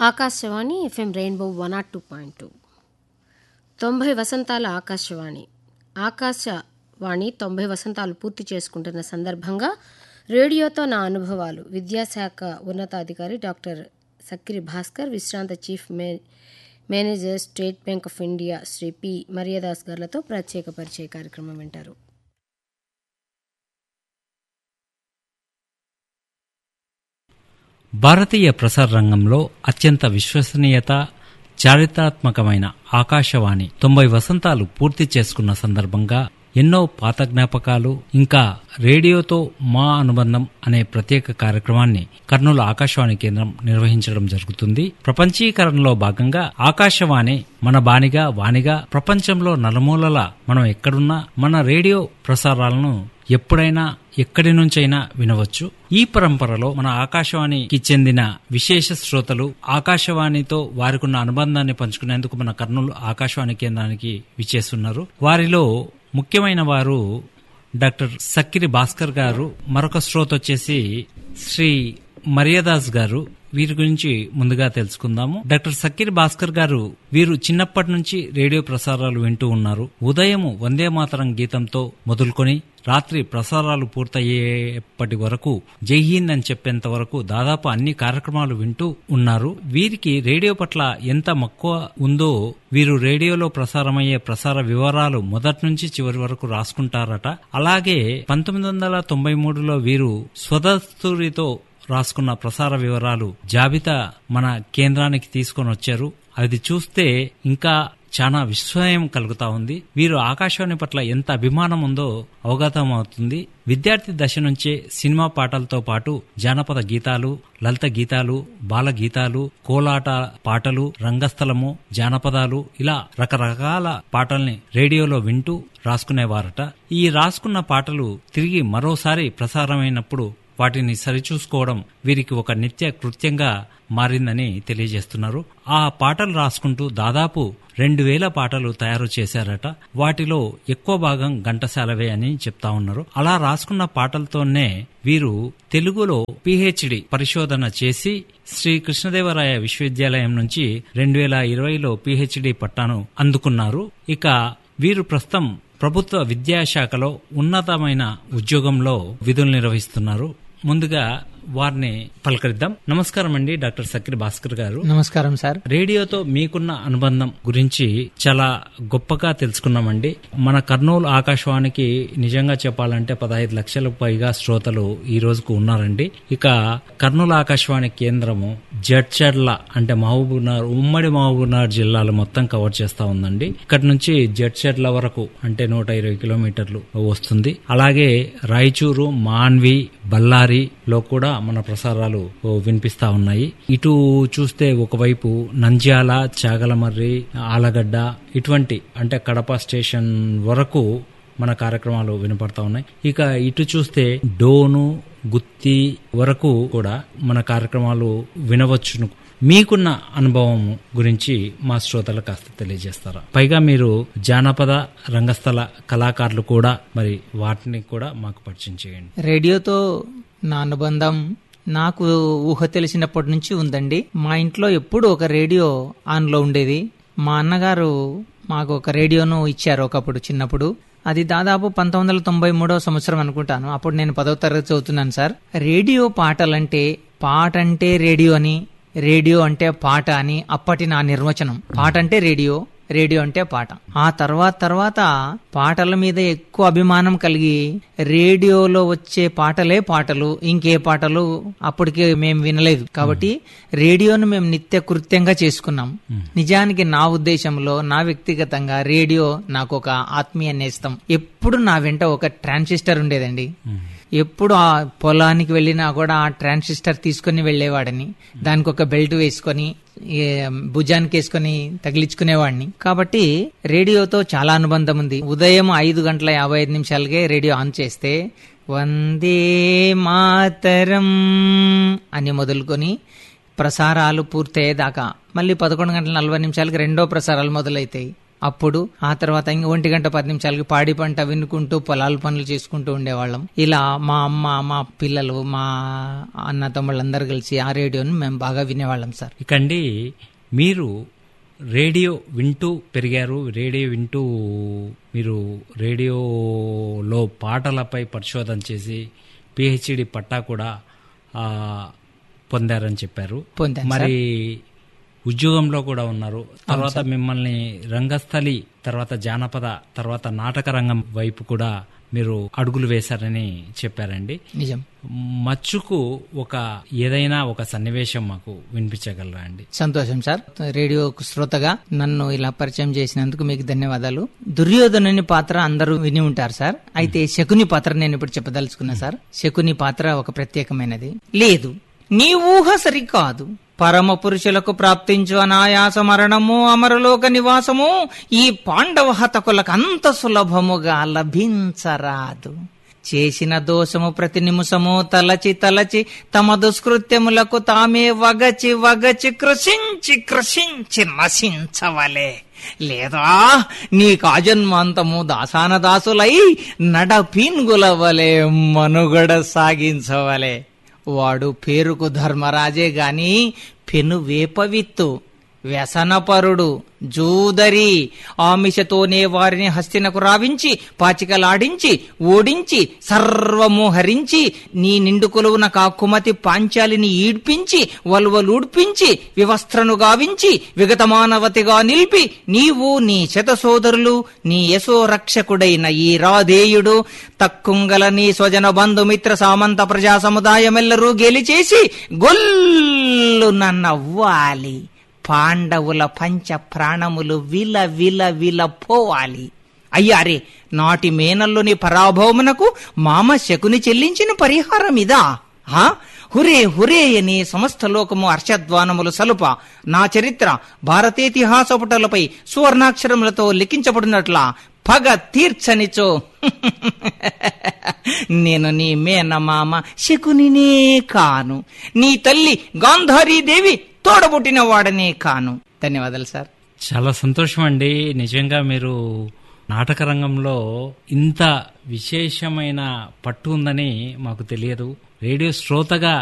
Akashvani FM Rainbow one not two point two తొంభై వసంతాల ఆకాశవాణి ఆకాశవాణి తొంభై వసంతాలు పూర్తి చేసుకుంటున్న సందర్భంగా రేడియోతో నా అనుభవాలు విద్యాశాఖ ఉన్నతాధికారి డాక్టర్ సక్కిరి భాస్కర్ విశ్రాంత చీఫ్ మే manager State Bank of India Shri P Maryadas గారులతో ప్రత్యేక పరిచయ కార్యక్రమం వింటారు భారతీయ ప్రసార రంగంలో అత్యంత విశ్వసనీయత చారిత్రాత్మకమైన ఆకాశవాణి తొంభై వసంతాలు పూర్తి చేసుకున్న సందర్భంగా ఎన్నో పాత జ్ఞాపకాలు ఇంకా రేడియోతో మా అనుబంధం అనే ప్రత్యేక కార్యక్రమాన్ని కర్నూలు ఆకాశవాణి కేంద్రం నిర్వహించడం జరుగుతుంది ప్రపంచీకరణలో భాగంగా ఆకాశవాణి మన బానిగా వాణిగా ప్రపంచంలో నలుమూలల మనం ఎక్కడున్నా మన రేడియో ప్రసారాలను ఎప్పుడైనా ఎక్కడి నుంచైనా వినవచ్చు ఈ పరంపరలో మన ఆకాశవాణికి చెందిన విశేష శ్రోతలు ఆకాశవాణితో వారికున్న అనుబంధాన్ని పంచుకునేందుకు మన కర్నూలు ఆకాశవాణి కేంద్రానికి విచ్చేస్తున్నారు వారిలో ముఖ్యమైన వారు డాక్టర్ సక్కిరి భాస్కర్ గారు మరొక శ్రోత వచ్చేసి శ్రీ మర్యాదాస్ గారు వీరి గురించి ముందుగా తెలుసుకుందాము డాక్టర్ సక్కిరి భాస్కర్ గారు వీరు చిన్నప్పటి నుంచి రేడియో ప్రసారాలు వింటూ ఉన్నారు ఉదయం వందే మాతరం గీతంతో మొదలుకొని రాత్రి ప్రసారాలు పూర్తయ్యేప్పటి వరకు జై హింద్ అని చెప్పేంత వరకు దాదాపు అన్ని కార్యక్రమాలు వింటూ ఉన్నారు వీరికి రేడియో పట్ల ఎంత మక్కువ ఉందో వీరు రేడియోలో ప్రసారమయ్యే ప్రసార వివరాలు మొదటి నుంచి చివరి వరకు రాసుకుంటారట అలాగే పంతొమ్మిది వందల తొంభై మూడులో వీరు స్వదస్తూరితో రాసుకున్న ప్రసార వివరాలు జాబితా మన కేంద్రానికి తీసుకొని వచ్చారు అది చూస్తే ఇంకా చాలా విస్మయం కలుగుతా ఉంది వీరు ఆకాశవాణి పట్ల ఎంత అభిమానం ఉందో అవగతం అవుతుంది విద్యార్థి దశ నుంచే సినిమా పాటలతో పాటు జానపద గీతాలు లలిత గీతాలు బాల గీతాలు కోలాట పాటలు రంగస్థలము జానపదాలు ఇలా రకరకాల పాటల్ని రేడియోలో వింటూ రాసుకునేవారట ఈ రాసుకున్న పాటలు తిరిగి మరోసారి ప్రసారమైనప్పుడు వాటిని సరిచూసుకోవడం వీరికి ఒక నిత్య కృత్యంగా మారిందని తెలియజేస్తున్నారు ఆ పాటలు రాసుకుంటూ దాదాపు రెండు వేల పాటలు తయారు చేశారట వాటిలో ఎక్కువ భాగం ఘంటసాలవే అని చెప్తా ఉన్నారు అలా రాసుకున్న పాటలతోనే వీరు తెలుగులో పిహెచ్డి పరిశోధన చేసి శ్రీ కృష్ణదేవరాయ విశ్వవిద్యాలయం నుంచి రెండు వేల ఇరవైలో పిహెచ్డి పట్టాను అందుకున్నారు ఇక వీరు ప్రస్తుతం ప్రభుత్వ విద్యాశాఖలో ఉన్నతమైన ఉద్యోగంలో విధులు నిర్వహిస్తున్నారు ముందుగా వారిని పలకరిద్దాం నమస్కారం అండి డాక్టర్ సక్కిరి భాస్కర్ గారు నమస్కారం సార్ రేడియోతో మీకున్న అనుబంధం గురించి చాలా గొప్పగా తెలుసుకున్నామండి మన కర్నూలు ఆకాశవాణికి నిజంగా చెప్పాలంటే పదహైదు లక్షలకు పైగా శ్రోతలు ఈ రోజుకు ఉన్నారండి ఇక కర్నూలు ఆకాశవాణి కేంద్రము జడ్చర్ల అంటే మహబూబ్నగర్ ఉమ్మడి మహబూబ్నగర్ జిల్లాలు మొత్తం కవర్ చేస్తా ఉందండి ఇక్కడ నుంచి జడ్చర్ల వరకు అంటే నూట ఇరవై కిలోమీటర్లు వస్తుంది అలాగే రాయచూరు మాన్వి బళ్ళారిలో కూడా మన ప్రసారాలు వినిపిస్తా ఉన్నాయి ఇటు చూస్తే ఒకవైపు నంద్యాల చాగలమర్రి ఆలగడ్డ ఇటువంటి అంటే కడప స్టేషన్ వరకు మన కార్యక్రమాలు వినపడతా ఉన్నాయి ఇక ఇటు చూస్తే డోను గుత్తి వరకు కూడా మన కార్యక్రమాలు వినవచ్చును మీకున్న అనుభవం గురించి మా శ్రోతలకు కాస్త తెలియజేస్తారా పైగా మీరు జానపద రంగస్థల కళాకారులు కూడా మరి వాటిని కూడా మాకు పరిచయం చేయండి రేడియోతో నా అనుబంధం నాకు ఊహ తెలిసినప్పటి నుంచి ఉందండి మా ఇంట్లో ఎప్పుడు ఒక రేడియో ఆన్ లో ఉండేది మా అన్నగారు మాకు ఒక రేడియోను ఇచ్చారు ఒకప్పుడు చిన్నప్పుడు అది దాదాపు పంతొమ్మిది వందల తొంభై మూడవ సంవత్సరం అనుకుంటాను అప్పుడు నేను పదవ తరగతి చదువుతున్నాను సార్ రేడియో పాటలంటే పాట అంటే రేడియో అని రేడియో అంటే పాట అని అప్పటి నా నిర్వచనం పాట అంటే రేడియో రేడియో అంటే పాట ఆ తర్వాత తర్వాత పాటల మీద ఎక్కువ అభిమానం కలిగి రేడియోలో వచ్చే పాటలే పాటలు ఇంకే పాటలు అప్పటికే మేము వినలేదు కాబట్టి రేడియోను మేము నిత్య కృత్యంగా చేసుకున్నాం నిజానికి నా ఉద్దేశంలో నా వ్యక్తిగతంగా రేడియో నాకు ఒక ఆత్మీయ నేస్తం ఎప్పుడు నా వెంట ఒక ట్రాన్సిస్టర్ ఉండేదండి ఎప్పుడు ఆ పొలానికి వెళ్ళినా కూడా ఆ ట్రాన్సిస్టర్ తీసుకుని వెళ్లేవాడని దానికి ఒక బెల్ట్ వేసుకొని భుజానికి వేసుకొని తగిలించుకునేవాడిని కాబట్టి రేడియోతో చాలా అనుబంధం ఉంది ఉదయం ఐదు గంటల యాభై ఐదు నిమిషాలకే రేడియో ఆన్ చేస్తే వందే మాతరం అని మొదలుకొని ప్రసారాలు పూర్తయ్యేదాకా మళ్ళీ పదకొండు గంటల నలభై నిమిషాలకి రెండో ప్రసారాలు మొదలైతాయి అప్పుడు ఆ తర్వాత ఇంక ఒంటి గంట పది నిమిషాలకి పాడి పంట వినుకుంటూ పొలాల పనులు చేసుకుంటూ ఉండేవాళ్ళం ఇలా మా అమ్మ మా పిల్లలు మా అన్న తమ్ముళ్ళందరూ కలిసి ఆ రేడియోని మేము బాగా వినేవాళ్ళం సార్ ఇకండి మీరు రేడియో వింటూ పెరిగారు రేడియో వింటూ మీరు రేడియోలో పాటలపై పరిశోధన చేసి పిహెచ్డి పట్టా కూడా ఆ, పొందారని చెప్పారు పొందాను మరి ఉద్యోగంలో కూడా ఉన్నారు తర్వాత మిమ్మల్ని రంగస్థలి తర్వాత జానపద తర్వాత నాటక రంగం వైపు కూడా మీరు అడుగులు వేశారని చెప్పారండి నిజం మచ్చుకు ఒక ఏదైనా ఒక సన్నివేశం మాకు వినిపించగలరా అండి సంతోషం సార్ రేడియో శ్రోతగా నన్ను ఇలా పరిచయం చేసినందుకు మీకు ధన్యవాదాలు దుర్యోధనుని పాత్ర అందరూ విని ఉంటారు సార్ అయితే శకుని పాత్ర నేను ఇప్పుడు చెప్పదలుచుకున్నా సార్ శకుని పాత్ర ఒక ప్రత్యేకమైనది లేదు నీ ఊహ సరికాదు పరమ పురుషులకు ప్రాప్తించు అనాయాస మరణము అమరలోక నివాసము ఈ పాండవ హతకులకు అంత సులభముగా లభించరాదు చేసిన దోషము ప్రతి నిమిషము తలచి తలచి తమ దుష్కృత్యములకు తామే వగచి వగచి కృషించి కృషించి నశించవలే లేదా నీ కాజన్మాంతము దాసాన దాసులై నడపీన్గుల వలె మనుగడ సాగించవలే వాడు పేరుకు ధర్మరాజే గాని పెను వేపవిత్తు వ్యసనపరుడు జూదరి ఆమిషతోనే వారిని హస్తినకు రావించి పాచికలాడించి ఓడించి సర్వము హరించి నీ నిండు కొలువున కాకుమతి పాంచాలిని ఈడ్పించి వల్వలూడ్పించి వివస్త్రను గావించి విగతమానవతిగా నిలిపి నీవు నీ శత సోదరులు నీ యశో రక్షకుడైన ఈ రాధేయుడు తక్కుంగల నీ స్వజన బంధుమిత్ర సామంత ప్రజా సముదాయమెల్లరూ గెలిచేసి గొల్లున నవ్వాలి పాండవుల పంచ ప్రాణములు విల విల విల పోవాలి అయ్యారే నాటి మేనల్లోని పరాభవమునకు మామ శకుని చెల్లించిన పరిహారం ఇదా హా హురే హురే అని సమస్త లోకము హర్షధ్వానములు సలుప నా చరిత్ర భారతేతిహాస పుటలపై సువర్ణాక్షరములతో లిఖించబడినట్ల పగ తీర్చనిచో నేను నీ మేనమామ శకునినే కాను నీ తల్లి గాంధారీదేవి తోడబుట్టిన వాడనే కాను ధన్యవాదాలు సార్ చాలా సంతోషం అండి నిజంగా మీరు నాటక రంగంలో ఇంత విశేషమైన పట్టు ఉందని మాకు తెలియదు రేడియో శ్రోతగా